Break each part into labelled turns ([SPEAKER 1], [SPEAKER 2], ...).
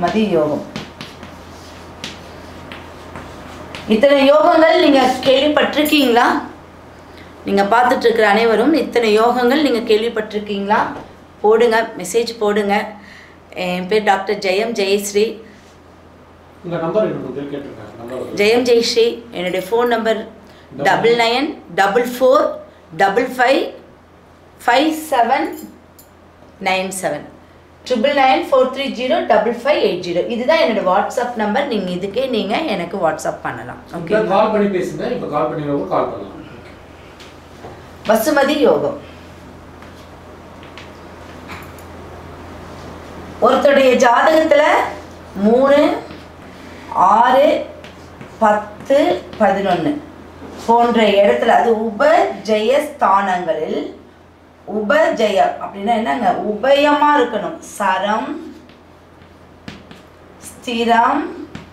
[SPEAKER 1] மதி யோகம் இத்தனை யோகங்கள் நீங்க கேள்விப்பட்டிருக்கீங்களா நீங்க பார்த்துட்டு இருக்கிற அனைவரும் இத்தனை யோகங்கள் நீங்க கேள்விப்பட்டிருக்கீங்களா போடுங்க மெசேஜ் போடுங்க என் பேர் டாக்டர் ஜெயம் ஜெயஸ்ரீ
[SPEAKER 2] உங்க நம்பர் எனக்கு கேட்டிருக்காங்க நம்பர்
[SPEAKER 1] ஜெயம் ஜெயஸ்ரீ என்னுடைய phone number double nine double four double five five seven nine seven triple nine four three zero double five eight zero இதுதான் என்னோட வாட்ஸ்அப் நம்பர் நீங்கள் இதுக்கே நீங்கள் எனக்கு வாட்ஸ்அப் பண்ணலாம் ஓகே
[SPEAKER 2] கால் பண்ணி பேசுங்க இப்போ கால் பண்ணி கால் பண்ணலாம்
[SPEAKER 1] வசுமதி யோகம் ஒருத்தருடைய ஜாதகத்துல மூணு ஆறு பத்து பதினொன்று போன்ற இடத்துல அது உபஜய ஸ்தானங்களில் உபஜயம் அப்படின்னா என்னங்க உபயமா இருக்கணும் சரம் ஸ்திரம்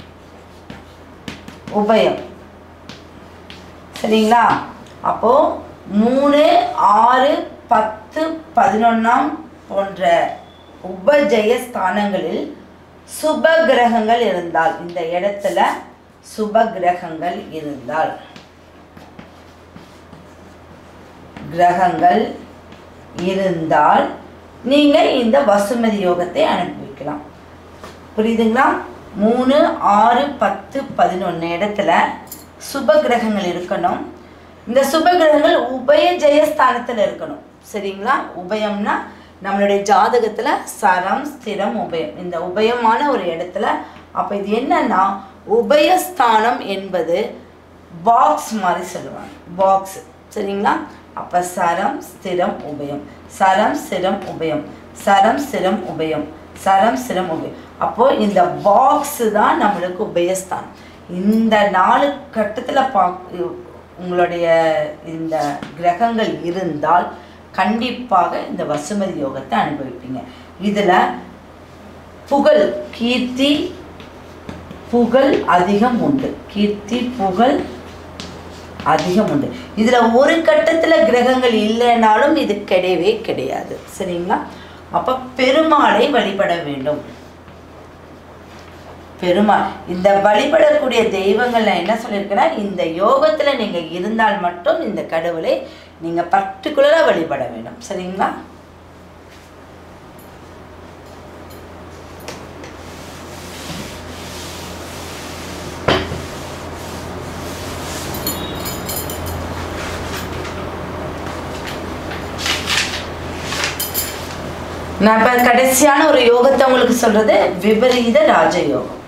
[SPEAKER 1] உபயம் சரிங்களா அப்போ மூணு ஆறு பத்து பதினொன்றாம் போன்ற உபஜய ஸ்தானங்களில் சுப கிரகங்கள் இருந்தால் இந்த இடத்துல சுப கிரகங்கள் இருந்தால் கிரகங்கள் இருந்தால் நீங்க இந்த வசுமதி யோகத்தை அனுபவிக்கலாம் புரியுதுங்களா மூணு ஆறு பத்து பதினொன்று இடத்துல சுப கிரகங்கள் இருக்கணும் இந்த சுப கிரகங்கள் உபய ஜெயஸ்தானத்தில் இருக்கணும் சரிங்களா உபயம்னா நம்மளுடைய ஜாதகத்தில் சரம் ஸ்திரம் உபயம் இந்த உபயமான ஒரு இடத்துல அப்போ இது என்னன்னா உபயஸ்தானம் என்பது பாக்ஸ் மாதிரி சொல்லுவாங்க பாக்ஸ் சரிங்களா அப்போ சரம் ஸ்திரம் உபயம் சரம் ஸ்திரம் உபயம் சரம் ஸ்திரம் உபயம் சரம் ஸ்திரம் உபயம் அப்போ இந்த பாக்ஸ் தான் நம்மளுக்கு உபயஸ்தானம் இந்த நாலு கட்டத்தில் பா உங்களுடைய இந்த கிரகங்கள் இருந்தால் கண்டிப்பாக இந்த வசுமதி யோகத்தை அனுபவிப்பீங்க இதில் புகழ் கீர்த்தி புகழ் அதிகம் உண்டு கீர்த்தி புகழ் அதிகம் உண்டு இதில் ஒரு கட்டத்தில் கிரகங்கள் இல்லைனாலும் இது கிடையவே கிடையாது சரிங்களா அப்போ பெருமாளை வழிபட வேண்டும் பெருமாள் இந்த வழிபடக்கூடிய தெய்வங்கள் நான் என்ன சொல்லியிருக்கேன்னா இந்த யோகத்தில் நீங்கள் இருந்தால் மட்டும் இந்த கடவுளை நீங்கள் பர்டிகுலராக வழிபட வேண்டும் சரிங்களா நான் இப்போ கடைசியான ஒரு யோகத்தை உங்களுக்கு சொல்றது விபரீத ராஜயோகம்